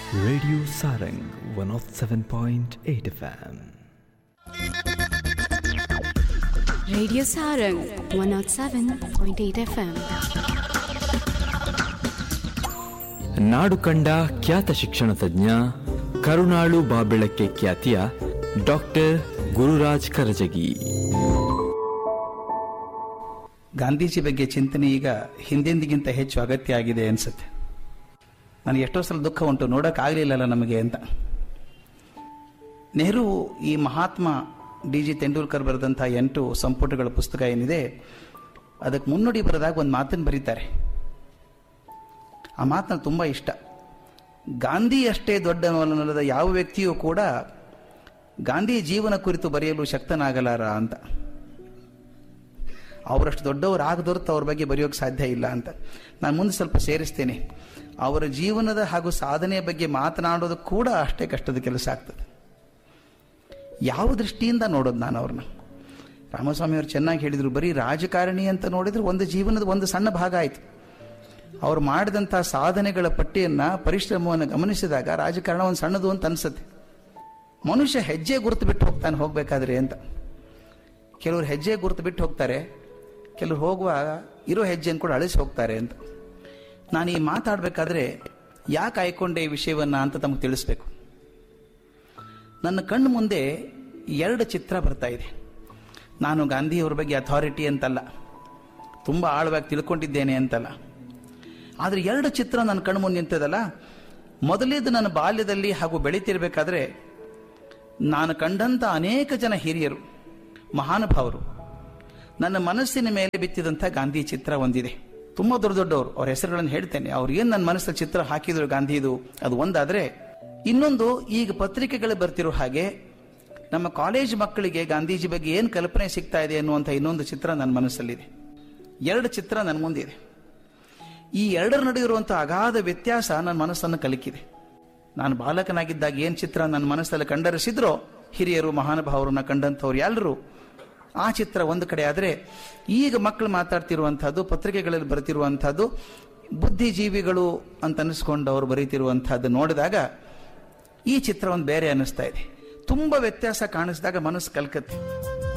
Radio Sarang 107.8 FM. Radio Sarang 107.8 FM. ನಾಡು ಕಂಡ ಖ್ಯಾತ ಶಿಕ್ಷಣ ತಜ್ಞ ಕರುಣಾಳು ಬಾಬೆಳಕ್ಕೆ ಖ್ಯಾತಿಯ ಡಾಕ್ಟರ್ ಗುರುರಾಜ್ ಕರಜಗಿ ಗಾಂಧೀಜಿ ಬಗ್ಗೆ ಚಿಂತನೆ ಈಗ ಹಿಂದೆಂದಿಗಿಂತ ಹೆಚ್ಚು ಅಗತ್ಯ ಆಗಿದೆ ಅನ್ಸುತ್ತೆ ನನಗೆ ಎಷ್ಟೋ ಸಲ ದುಃಖ ಉಂಟು ನೋಡೋಕ್ಕಾಗಲಿಲ್ಲಲ್ಲ ನಮಗೆ ಅಂತ ನೆಹರು ಈ ಮಹಾತ್ಮ ಡಿ ಜಿ ತೆಂಡೂಲ್ಕರ್ ಬರೆದಂಥ ಎಂಟು ಸಂಪುಟಗಳ ಪುಸ್ತಕ ಏನಿದೆ ಅದಕ್ಕೆ ಮುನ್ನುಡಿ ಬರೆದಾಗ ಒಂದು ಮಾತನ್ನು ಬರೀತಾರೆ ಆ ಮಾತು ನನಗೆ ತುಂಬ ಇಷ್ಟ ಗಾಂಧಿ ಅಷ್ಟೇ ದೊಡ್ಡವನಲ್ಲದ ಯಾವ ವ್ಯಕ್ತಿಯೂ ಕೂಡ ಗಾಂಧಿ ಜೀವನ ಕುರಿತು ಬರೆಯಲು ಶಕ್ತನಾಗಲಾರ ಅಂತ ಅವರಷ್ಟು ದೊಡ್ಡವರು ಆಗದೊರತು ಅವ್ರ ಬಗ್ಗೆ ಬರೆಯೋಕೆ ಸಾಧ್ಯ ಇಲ್ಲ ಅಂತ ನಾನು ಮುಂದೆ ಸ್ವಲ್ಪ ಸೇರಿಸ್ತೇನೆ ಅವರ ಜೀವನದ ಹಾಗೂ ಸಾಧನೆಯ ಬಗ್ಗೆ ಮಾತನಾಡೋದು ಕೂಡ ಅಷ್ಟೇ ಕಷ್ಟದ ಕೆಲಸ ಆಗ್ತದೆ ಯಾವ ದೃಷ್ಟಿಯಿಂದ ನೋಡೋದು ನಾನು ಅವ್ರನ್ನ ರಾಮಸ್ವಾಮಿ ಅವರು ಚೆನ್ನಾಗಿ ಹೇಳಿದರು ಬರೀ ರಾಜಕಾರಣಿ ಅಂತ ನೋಡಿದ್ರೆ ಒಂದು ಜೀವನದ ಒಂದು ಸಣ್ಣ ಭಾಗ ಆಯಿತು ಅವ್ರು ಮಾಡಿದಂಥ ಸಾಧನೆಗಳ ಪಟ್ಟಿಯನ್ನು ಪರಿಶ್ರಮವನ್ನು ಗಮನಿಸಿದಾಗ ರಾಜಕಾರಣ ಒಂದು ಸಣ್ಣದು ಅಂತ ಅನಿಸುತ್ತೆ ಮನುಷ್ಯ ಹೆಜ್ಜೆ ಗುರುತು ಬಿಟ್ಟು ಹೋಗ್ತಾನೆ ಹೋಗಬೇಕಾದ್ರೆ ಅಂತ ಕೆಲವರು ಹೆಜ್ಜೆ ಗುರುತು ಬಿಟ್ಟು ಹೋಗ್ತಾರೆ ಕೆಲವರು ಹೋಗುವಾಗ ಇರೋ ಹೆಜ್ಜೆಯನ್ನು ಕೂಡ ಅಳಿಸಿ ಹೋಗ್ತಾರೆ ಅಂತ ನಾನು ಈ ಮಾತಾಡಬೇಕಾದ್ರೆ ಯಾಕೆ ಆಯ್ಕೊಂಡೆ ಈ ವಿಷಯವನ್ನು ಅಂತ ತಮಗೆ ತಿಳಿಸ್ಬೇಕು ನನ್ನ ಕಣ್ಣು ಮುಂದೆ ಎರಡು ಚಿತ್ರ ಬರ್ತಾ ಇದೆ ನಾನು ಗಾಂಧಿಯವ್ರ ಬಗ್ಗೆ ಅಥಾರಿಟಿ ಅಂತಲ್ಲ ತುಂಬ ಆಳವಾಗಿ ತಿಳ್ಕೊಂಡಿದ್ದೇನೆ ಅಂತಲ್ಲ ಆದರೆ ಎರಡು ಚಿತ್ರ ನನ್ನ ಕಣ್ಣು ಮುಂದೆ ನಿಂತದಲ್ಲ ಮೊದಲೇದು ನನ್ನ ಬಾಲ್ಯದಲ್ಲಿ ಹಾಗೂ ಬೆಳೀತಿರ್ಬೇಕಾದ್ರೆ ನಾನು ಕಂಡಂಥ ಅನೇಕ ಜನ ಹಿರಿಯರು ಮಹಾನುಭಾವರು ನನ್ನ ಮನಸ್ಸಿನ ಮೇಲೆ ಬಿತ್ತಿದಂಥ ಗಾಂಧಿ ಚಿತ್ರ ಒಂದಿದೆ ತುಂಬ ದೊಡ್ಡ ದೊಡ್ಡವರು ಅವ್ರ ಹೆಸರುಗಳನ್ನು ಹೇಳ್ತೇನೆ ಅವ್ರು ಏನು ನನ್ನ ಮನಸ್ಸಲ್ಲಿ ಚಿತ್ರ ಹಾಕಿದ್ರು ಗಾಂಧಿದು ಅದು ಒಂದಾದ್ರೆ ಇನ್ನೊಂದು ಈಗ ಪತ್ರಿಕೆಗಳು ಬರ್ತಿರೋ ಹಾಗೆ ನಮ್ಮ ಕಾಲೇಜ್ ಮಕ್ಕಳಿಗೆ ಗಾಂಧೀಜಿ ಬಗ್ಗೆ ಏನು ಕಲ್ಪನೆ ಸಿಗ್ತಾ ಇದೆ ಅನ್ನುವಂಥ ಇನ್ನೊಂದು ಚಿತ್ರ ನನ್ನ ಮನಸ್ಸಲ್ಲಿದೆ ಎರಡು ಚಿತ್ರ ನನ್ನ ಮುಂದಿದೆ ಈ ಎರಡರ ನಡುವೆ ಇರುವಂಥ ಅಗಾಧ ವ್ಯತ್ಯಾಸ ನನ್ನ ಮನಸ್ಸನ್ನು ಕಲಿಕಿದೆ ನಾನು ಬಾಲಕನಾಗಿದ್ದಾಗ ಏನು ಚಿತ್ರ ನನ್ನ ಮನಸ್ಸಲ್ಲಿ ಕಂಡರಿಸಿದ್ರೋ ಹಿರಿಯರು ಮಹಾನುಭಾವರನ್ನ ಕಂಡಂಥವ್ರು ಎಲ್ಲರೂ ಆ ಚಿತ್ರ ಒಂದು ಕಡೆ ಆದರೆ ಈಗ ಮಕ್ಕಳು ಮಾತಾಡ್ತಿರುವಂಥದ್ದು ಪತ್ರಿಕೆಗಳಲ್ಲಿ ಬರೆತಿರುವಂಥದ್ದು ಬುದ್ಧಿಜೀವಿಗಳು ಅಂತ ಅನಿಸ್ಕೊಂಡು ಅವರು ಬರೀತಿರುವಂಥದ್ದು ನೋಡಿದಾಗ ಈ ಚಿತ್ರ ಒಂದು ಬೇರೆ ಅನ್ನಿಸ್ತಾ ಇದೆ ತುಂಬ ವ್ಯತ್ಯಾಸ ಕಾಣಿಸಿದಾಗ ಮನಸ್ಸು ಕಲ್ಕತ್ತೆ